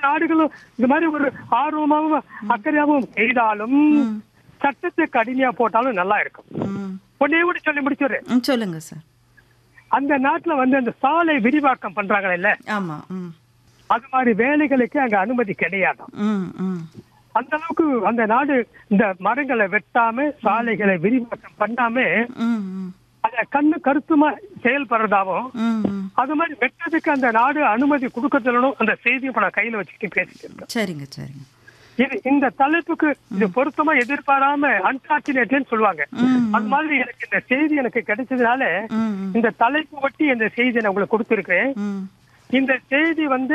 நாடுகளும் இது மாதிரி ஒரு ஆர்வமாகவும் அக்கறையாகவும் செய்தாலும் சட்டத்தை கடுமையா போட்டாலும் நல்லா இருக்கும் ம் ஒன்னே கூட சொல்லி முடிச்சுடுறேன் ம் சொல்லுங்க சார் அந்த நாட்டுல வந்து அந்த சாலை விரிவாக்கம் பண்றாங்களே இல்ல ஆமா ம் அது மாதிரி வேலைகளுக்கு அங்க அனுமதி கிடையாது ம் ம் அந்த அளவுக்கு அந்த நாடு இந்த மரங்களை வெட்டாம சாலைகளை விரிவாக்கம் பண்ணாம ம் ம் அத கண்ணு கருத்துமா செயல்படுறதாவும் ம் ம் அது மாதிரி வெட்டதுக்கு அந்த நாடு அனுமதி கொடுக்கறதுலும் அந்த செய்தியை இப்ப நான் கையில வச்சுட்டு பேசிட்டு இருக்கேன் சரிங்க சரிங்க இது இந்த தலைப்புக்கு இது பொருத்தமா எதிர்பாராம அன்பார்ச்சுனேட்னு சொல்லுவாங்க ம் அது மாதிரி எனக்கு இந்த செய்தி எனக்கு கிடைச்சதுனால ம் ம் இந்த தலைப்பு ஒட்டி இந்த செய்தியை நான் உங்களுக்கு கொடுத்திருக்கேன் ம் இந்த செய்தி வந்து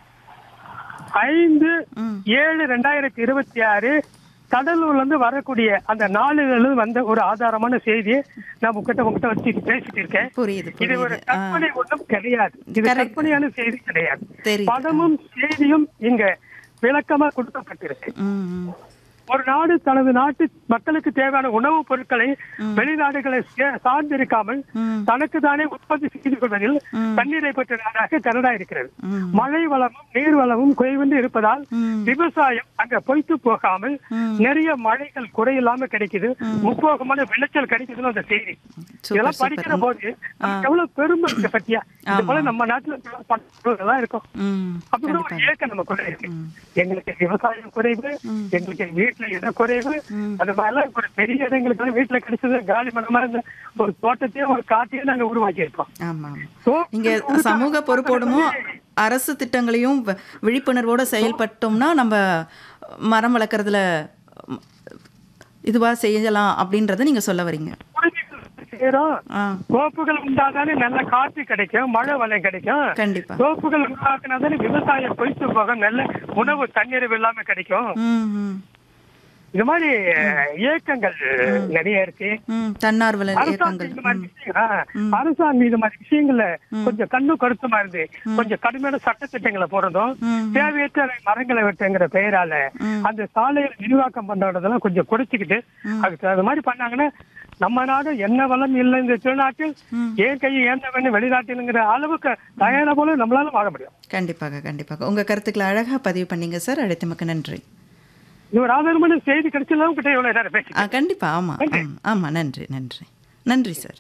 ஐந்து ம் ஏழு ரெண்டாயிரத்தி இருபத்தி ஆறு கடலூர்ல இருந்து வரக்கூடிய அந்த நாளிலிருந்து வந்த ஒரு ஆதாரமான செய்தியை நான் உங்ககிட்ட உங்ககிட்ட வச்சு பேசிட்டு இருக்கேன் புரியுது இது ஒரு புரியுது ஆ கற்பனை ஒன்றும் கிடையாது இது Correct. கற்பனையான செய்தி கிடையாது தெரியுது படமும் செய்தியும் இங்க விளக்கமா கொடுக்கப்பட்டிருக்கு ம் ம் ஒரு நாடு தனது நாட்டு மக்களுக்கு தேவையான உணவுப் பொருட்களை வெளிநாடுகளை சே- சார்ந்திருக்காமல் ம் தனக்கு தானே உற்பத்தி செய்து கொள்வதில் ம். தண்ணீரை பெற்ற நாடாக கனடா இருக்கிறது ம் மழை வளமும் நீர் வளமும் குறைவின்றி இருப்பதால் ம் விவசாயம் அங்க பொய்த்து போகாமல் ம். நிறைய மழைகள் குறையில்லாம கிடைக்குது முப்போகமான விளைச்சல் கிடைக்குதுன்னு அந்த செய்தி சூப்பர் இதெல்லாம் படிக்கிற சூப்பர் போது நமக்கு எவ்வளவு பெருமை இருக்கு பத்தியா இது போல நம்ம நாட்டுல தான் இருக்கும் ம் அப்படி ஒரு கண்டிப்பா ஏக்கம் நமக்குள்ள இருக்கு எங்களுக்கு விவசாயம் குறைவு எங்களுக்கு வீட்டுல இடம் குறைவு ம். அது மாதிரிலாம் ஒரு பெரிய இடங்களுக்கு எல்லாம் வீட்டுல கிடைச்சது காலி மனமா இருந்த ஒரு தோட்டத்தையும் ஒரு காட்டையும் நாங்க உருவாக்கி இருப்போம் ஆமா So, நீங்க சமூக பொறுப்போடுமோ அரசு திட்டங்களையும் வ- விழிப்புணர்வோட செயல்பட்டோம்னா நம்ம மரம் வளர்க்குறதுல ம், இதுவா செய்யலாம் அப்படின்றத நீங்க சொல்ல வரீங்க குருவிகள் செய்யறோம் ஆ தோப்புகள் உண்டாதானே நல்ல காற்று கிடைக்கும் மழை வளம் கிடைக்கும் கண்டிப்பா தோப்புகள் உண்டாக்குனாதானே விவசாயம் பொய்த்து போகும் நல்ல உணவு தண்ணீர் இல்லாம கிடைக்கும் ம் ம் இது மாதிரி அஹ், இயக்கங்கள் நிறைய இருக்கு ம் தன்னார்வல அரசாங்கம் இயக்கங்கள் இந்த மாதிரி விஷயம், ஆ, அரசாங்கம் இது மாதிரி விஷயங்கள்ல கொஞ்சம் கண்ணு கருத்துமா இருந்து கொஞ்சம் கடுமையான சட்ட திட்டங்களை போடுறதும் ம். தேவையற்ற மரங்களை வெட்டுங்கிற பெயரால அந்த சாலையை விரிவாக்கம் பண்றதெல்லாம் கொஞ்சம் குறைச்சிக்கிட்டு அதுக்கு அது மாதிரி பண்ணாங்கன்னா நம்ம நாடு என்ன வளம் இல்லை இந்த திருநாட்டில் ஏன் கை ஏந்தவன்னு வெளிநாட்டிலுங்கிற அளவுக்கு தயாரா போல நம்மளால வாழ முடியும் கண்டிப்பாக கண்டிப்பாக உங்க கருத்துக்களை அழகா பதிவு பண்ணீங்க சார் அழைத்தமக்கு நன்றி இது ஒரு ஆதாரமான செய்தி கிடைச்சதும் கிட்ட இவ்வளவு நேரம் பேசி ஆ கண்டிப்பா ஆமா ஆமா ஆமா நன்றி நன்றி நன்றி சார்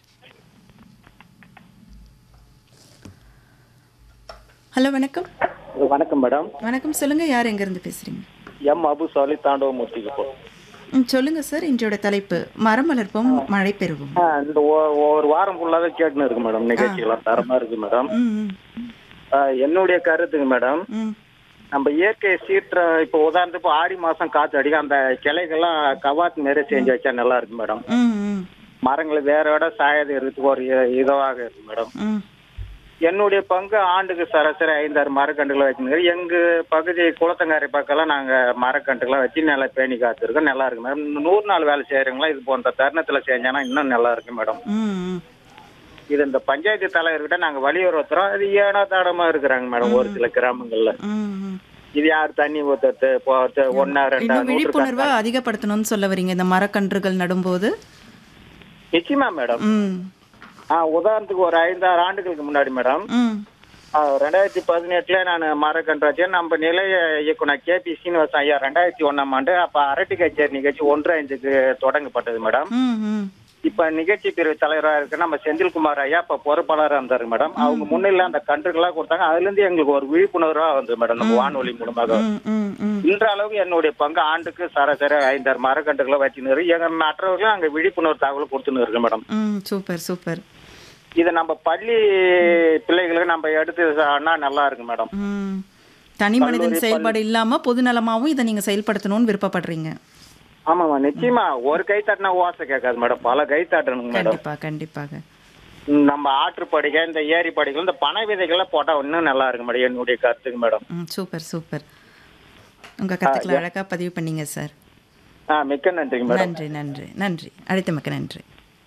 ஹலோ வணக்கம் வணக்கம் மேடம் வணக்கம் சொல்லுங்க யார் எங்க இருந்து பேசுறீங்க எம் அபு சாலி தாண்டவமூர்த்திக்கு போ ம், சொல்லுங்க சார் இன்றையோட தலைப்பு மரம் வளர்ப்போம் மழை பெறுவோம் ஆ, இந்த ஒ- ஒரு வாரம் ஃபுல்லாவே கேட்டுன்னு இருக்கு மேடம் நிகழ்ச்சிகள்லாம் தரமா இருக்கு மேடம் ம் ம், ஆ, என்னுடைய கருத்துங்க மேடம் ம் நம்ம இயற்கை சீற்ற இப்போ உதாரணத்துக்கு இப்போ ஆடி மாசம் காத்து அடிக்கும் அந்த கிளைகள்லாம் கவாத் மாரி செஞ்சு வச்சா நல்லா இருக்கு மேடம் ம் ம் மரங்கள் வேற விட சாயது இருக்கிறதுக்கு ஒரு இ- இதுவாக இருக்கு மேடம் ம் என்னுடைய பங்கு ஆண்டுக்கு சராசரி ஐந்தாறு மரக்கன்றுகளை வச்சுருக்கோம் எங்க பகுதி குளத்தங்காரை பக்கம்லாம் நாங்க மரக்கன்றுகளை வச்சு நல்லா பேணி காத்திருக்கோம் நல்லா இருக்கு மேடம் இந்த நூறு நாள் வேலை செய்யறவங்களா இது போன்ற தருணத்துல செஞ்சானா இன்னும் நல்லா இருக்கு மேடம் ம் ம் இது இந்த பஞ்சாயத்து தலைவர்கிட்ட நாங்க வலியுறுத்துறோம் அது ஏனோ தாடமா இருக்கிறாங்க மேடம் ஒரு சில கிராமங்கள்ல ம் ம் இது யார் தண்ணி ஊத்துறது போறது ஒன்னா ரெண்டா இன்னும் விழிப்புணர்வை நூற்று அதிகப்படுத்தணும்னு சொல்ல வரீங்க இந்த மரக்கன்றுகள் நடும்போது நிச்சயமா மேடம் ம் ஆ உதாரணத்துக்கு ஒரு ஐந்தாறு ஆண்டுகளுக்கு முன்னாடி மேடம் ம் ஆ, ரெண்டாயிரத்தி பதினெட்டுல நான் மரக்கன்று வச்சேன் நம்ம நிலைய இயக்குனர் கே பி சீனிவாசன் ஐயா ரெண்டாயிரத்தி ஒண்ணாம் ஆண்டு அப்ப அரட்டி கச்சேரி நிகழ்ச்சி ஒன்று ஐந்துக்கு தொடங்கப்பட்டது மேடம் ம் ம் இப்ப நிகழ்ச்சி பிரிவு தலைவராக இருக்க நம்ம செந்தில்குமார் ஐயா இப்ப பொறுப்பாளராக இருந்தாரு மேடம் அவங்க முன்னில அந்த கன்றுகளா கொடுத்தாங்க அதுல இருந்து எங்களுக்கு ஒரு விழிப்புணர்வா வந்தது மேடம் நம்ம வானொலி மூலமாக ம் ம் ம் இன்ற அளவுக்கு என்னுடைய பங்கு ஆண்டுக்கு சராசரி ஐந்தாறு மரக்கன்றுகளை வச்சுன்னு எங்க மற்றவர்களும் அங்க விழிப்புணர்வு தகவல் கொடுத்துன்னு இருக்கு மேடம் ம் சூப்பர் சூப்பர் இதை நம்ம பள்ளி பிள்ளைகளுக்கு நம்ம எடுத்து சொன்னா நல்லா இருக்கு மேடம் ம் தனி மனிதன் செயல்பாடு இல்லாம பொதுநலமாவும் இதை நீங்க செயல்படுத்தணும்னு விருப்பப்படுறீங்க ஆமாமா நிச்சயமா ஒரு கை தட்டினா ஓசை கேட்காது மேடம் பல கை தட்டணுங்க மேடம் கண்டிப்பா கண்டிப்பாக ம், நம்ம ஆற்று படிகை இந்த ஏரி படிகள் இந்த பனை விதைகள்லாம் போட்டா இன்னும் நல்லா இருக்கு மேடம் என்னுடைய கருத்துக்கு மேடம் ம் சூப்பர் சூப்பர் உங்க கருத்துக்களை அழகா பதிவு பண்ணீங்க சார் ஆ மிக்க நன்றிங்க மேடம் நன்றி நன்றி நன்றி அழைத்தமக்கு நன்றி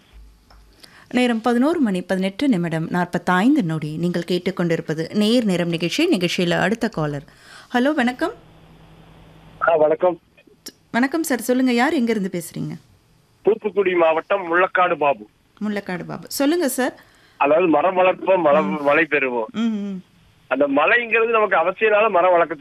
நேரம் பதினோரு மணி பதினெட்டு நிமிடம் நாற்பத்தைந்து நொடி நீங்கள் கேட்டுக்கொண்டிருப்பது நேர் நேரம் நிகழ்ச்சி நிகழ்ச்சியில் அடுத்த காலர் ஹலோ வணக்கம் வணக்கம் வணக்கம் சார் சொல்லுங்க யார் எங்க இருந்து பேசுறீங்க தூத்துக்குடி மாவட்டம் முள்ளக்காடு பாபு முள்ளக்காடு பாபு சொல்லுங்க சார் அதாவது மரம் வளர்ப்போம் மரம் மழை பெறுவோம் ம் ம் அந்த மழைங்கிறது நமக்கு அவசியனால மரம் வளர்க்க